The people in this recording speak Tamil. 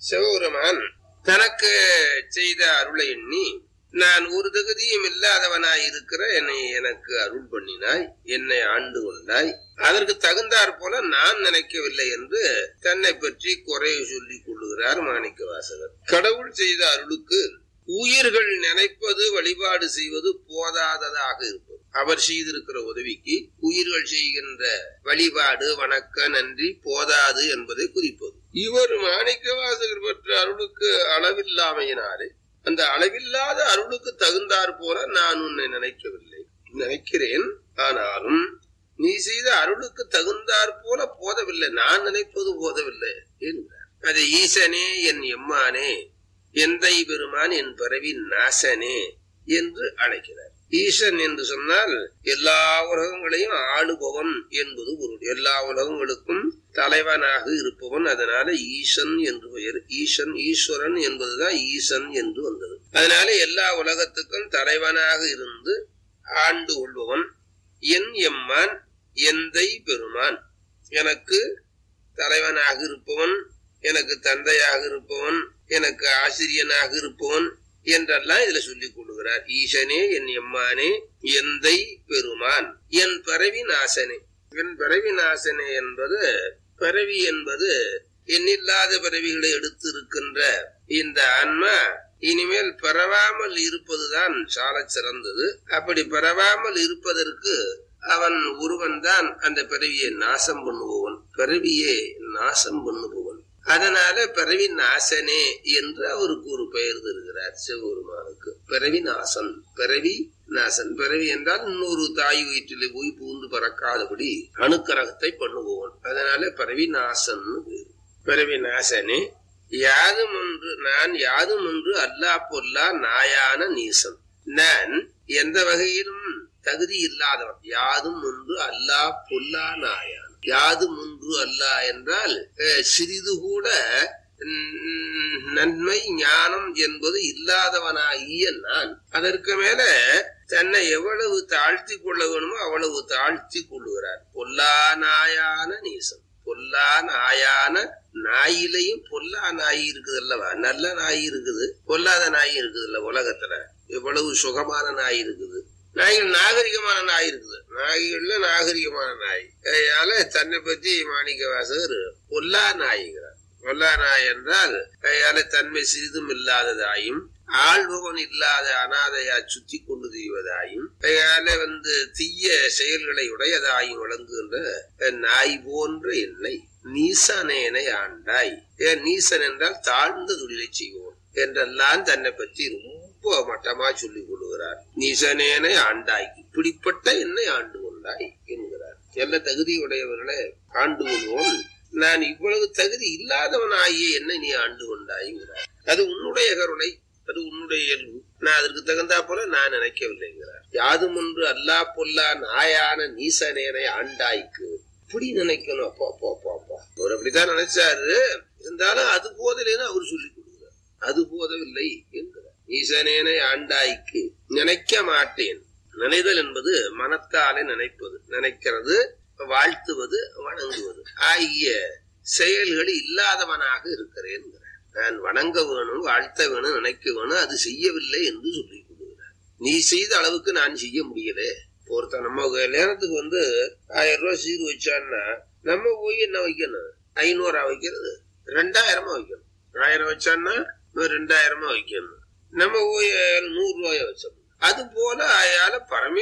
சிவபெருமான் தனக்கு செய்த அருளை எண்ணி நான் ஒரு தகுதியும் இல்லாதவனாய் இருக்கிற என்னை எனக்கு அருள் பண்ணினாய் என்னை ஆண்டு கொண்டாய் அதற்கு தகுந்தாற் போல நான் நினைக்கவில்லை என்று தன்னை பற்றி குறை சொல்லிக் கொள்ளுகிறார் மாணிக்க வாசகர் கடவுள் செய்த அருளுக்கு உயிர்கள் நினைப்பது வழிபாடு செய்வது போதாததாக இருப்பது அவர் செய்திருக்கிற உதவிக்கு உயிர்கள் செய்கின்ற வழிபாடு வணக்க நன்றி போதாது என்பதை குறிப்பது இவர் மாணிக்க வாசகர் பெற்ற அருளுக்கு அளவில்லாமையினாலே அந்த அளவில்லாத அருளுக்கு தகுந்தாற் போல நான் உன்னை நினைக்கவில்லை நினைக்கிறேன் ஆனாலும் நீ செய்த அருளுக்கு தகுந்தாற் போல போதவில்லை நான் நினைப்பது போதவில்லை என்கிறார் அது ஈசனே என் எம்மானே எந்தை பெருமான் என் பிறவி நாசனே என்று அழைக்கிறார் ஈசன் என்று சொன்னால் எல்லா உலகங்களையும் ஆளுபவன் என்பது பொருள் எல்லா உலகங்களுக்கும் தலைவனாக இருப்பவன் அதனால ஈசன் என்று பெயர் ஈசன் ஈஸ்வரன் என்பதுதான் ஈசன் என்று வந்தது அதனால எல்லா உலகத்துக்கும் தலைவனாக இருந்து ஆண்டு கொள்பவன் என் எம்மான் எந்தை பெருமான் எனக்கு தலைவனாக இருப்பவன் எனக்கு தந்தையாக இருப்பவன் எனக்கு ஆசிரியனாக இருப்பவன் என்றெல்லாம் இதுல சொல்லிக் கொள்கிறார் ஈசனே என் எம்மானே எந்தை பெருமான் என் பிறவி நாசனே என் பிறவி நாசனே என்பது பிறவி என்பது எண்ணில்லாத பிறவிகளை எடுத்து இருக்கின்ற இந்த ஆன்மா இனிமேல் பரவாமல் இருப்பதுதான் சால சிறந்தது அப்படி பரவாமல் இருப்பதற்கு அவன் ஒருவன் தான் அந்த பிறவியை நாசம் பண்ணுபவன் பிறவியை நாசம் பண்ணுபவன் அதனால பிறவி நாசனே என்று அவருக்கு ஒரு பெயர் தருகிறார் சிவபெருமானுக்கு பிறவி நாசன் பிறவி நாசன் பிறவி என்றால் இன்னொரு தாய் வயிற்றிலே போய் பூந்து பறக்காதபடி அணுக்கரகத்தை பண்ணுபவன் அதனால பிறவி நாசன் பிறவி நாசனே யாதும் ஒன்று நான் யாதும் ஒன்று அல்லா பொல்லா நாயான நீசன் நான் எந்த வகையிலும் தகுதி இல்லாதவன் யாதும் ஒன்று அல்லா பொல்லா நாயான் யாதும் ஒன்று அல்ல என்றால் சிறிது கூட நன்மை ஞானம் என்பது இல்லாதவனாகிய நான் அதற்கு மேல தன்னை எவ்வளவு தாழ்த்தி கொள்ள வேணுமோ அவ்வளவு தாழ்த்தி கொள்ளுகிறார் பொல்லா நாயான நீசம் பொல்லா நாயான நாயிலையும் பொல்லா நாய் இருக்குது அல்லவா நல்ல நாய் இருக்குது பொல்லாத நாய் இருக்குது இல்ல உலகத்துல எவ்வளவு சுகமான நாய் இருக்குது நாய்கள் நாகரிகமான நாய் இருக்குது நாய்கள்ல நாகரிகமான நாய் அதனால தன்னை பற்றி மாணிக்க வாசகர் பொல்லா நாய்கிறார் பொல்லா நாய் என்றால் கையால தன்மை சிறிதும் இல்லாததாயும் ஆள்பவன் இல்லாத அனாதையா சுத்தி கொண்டு திரிவதாயும் கையால வந்து தீய செயல்களை உடையதாயும் விளங்குகின்ற நாய் போன்ற என்னை நீசனேனை ஆண்டாய் ஏன் நீசன் என்றால் தாழ்ந்த தொழிலை செய்வோம் என்றெல்லாம் தன்னை பற்றி ரொம்ப மட்டமா சொல்லிக் கொள்கிறார் நீசனேனை ஆண்டாய் இப்படிப்பட்ட என்னை ஆண்டு கொண்டாய் என்கிறார் எல்லா தகுதி உடையவர்களை ஆண்டு கொள்வோம் நான் இவ்வளவு தகுதி இல்லாதவனாகிய என்னை நீ ஆண்டு கொண்டாய்ங்கிறார் அது உன்னுடைய கருணை அது உன்னுடைய இயல்பு நான் அதற்கு தகுந்தா போல நான் நினைக்கவில்லைங்கிறார் யாதும் ஒன்று அல்லா பொல்லா நாயான நீசனேனை ஆண்டாய்க்கு இப்படி நினைக்கணும் அப்பா அப்பா அப்பா அப்பா அவர் அப்படித்தான் நினைச்சாரு இருந்தாலும் அது போதலேன்னு அவர் சொல்லி கொடுக்கிறார் அது போதவில்லை என்கிறார் ஈசனேனை ஆண்டாய்க்கு நினைக்க மாட்டேன் நினைதல் என்பது மனத்தாலே நினைப்பது நினைக்கிறது வாழ்த்துவது வணங்குவது ஆகிய செயல்கள் இல்லாதவனாக இருக்கிறேன் நான் வணங்க வேணும் வாழ்த்த வேணும் நினைக்க வேணும் அது செய்யவில்லை என்று சொல்லி கொடுக்கிறார் நீ செய்த அளவுக்கு நான் செய்ய முடியல ஒருத்தன் நம்ம நேரத்துக்கு வந்து ஆயிரம் ரூபாய் சீர் வச்சான்னா நம்ம போய் என்ன வைக்கணும் ஐநூறா வைக்கிறது ரெண்டாயிரமா வைக்கணும் ஆயிரம் வச்சான்னா ரெண்டாயிரமா வைக்கணும் நம்ம போய் நூறு ரூபாய வச்சோம் அது போல அயால பரமே